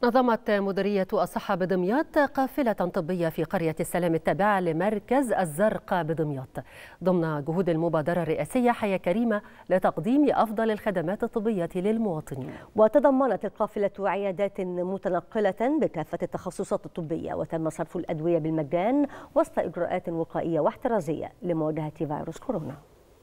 نظمت مديرية الصحة بدمياط قافلة طبية في قرية السلام التابعة لمركز الزرقاء بدمياط ضمن جهود المبادرة الرئاسية حياة كريمة لتقديم أفضل الخدمات الطبية للمواطنين وتضمنت القافلة عيادات متنقلة بكافة التخصصات الطبية وتم صرف الأدوية بالمجان وسط إجراءات وقائية واحترازية لمواجهة فيروس كورونا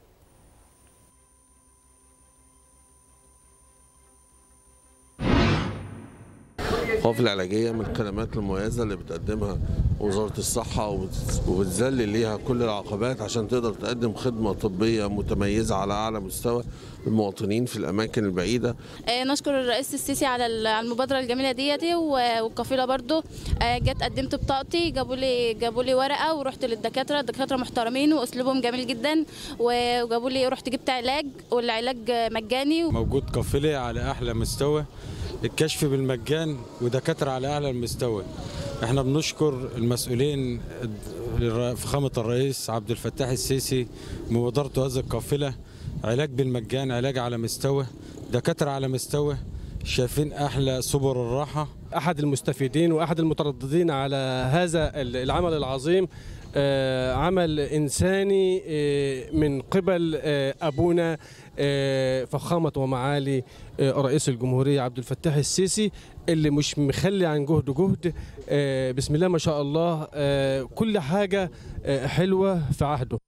القوافل العلاجية من الخدمات المميزة اللي بتقدمها وزارة الصحة وبتذلل ليها كل العقبات عشان تقدر تقدم خدمة طبية متميزة على أعلى مستوى للمواطنين في الأماكن البعيدة نشكر الرئيس السيسي على المبادرة الجميلة ديتي والقافلة برضو جت قدمت بطاقتي جابوا لي جابوا لي ورقة ورحت للدكاترة الدكاترة محترمين وأسلوبهم جميل جدا وجابوا لي رحت جبت علاج والعلاج مجاني موجود قافلة على أحلى مستوى الكشف بالمجان ودكاتره على اعلى المستوى احنا بنشكر المسؤولين فخامه الرئيس عبد الفتاح السيسي مبادرته هذه القافله علاج بالمجان علاج على مستوى دكاتره على مستوى شايفين احلى سبل الراحه احد المستفيدين واحد المترددين على هذا العمل العظيم عمل انساني من قبل ابونا فخامه ومعالي رئيس الجمهوريه عبد الفتاح السيسي اللي مش مخلي عن جهد جهد بسم الله ما شاء الله كل حاجه حلوه في عهده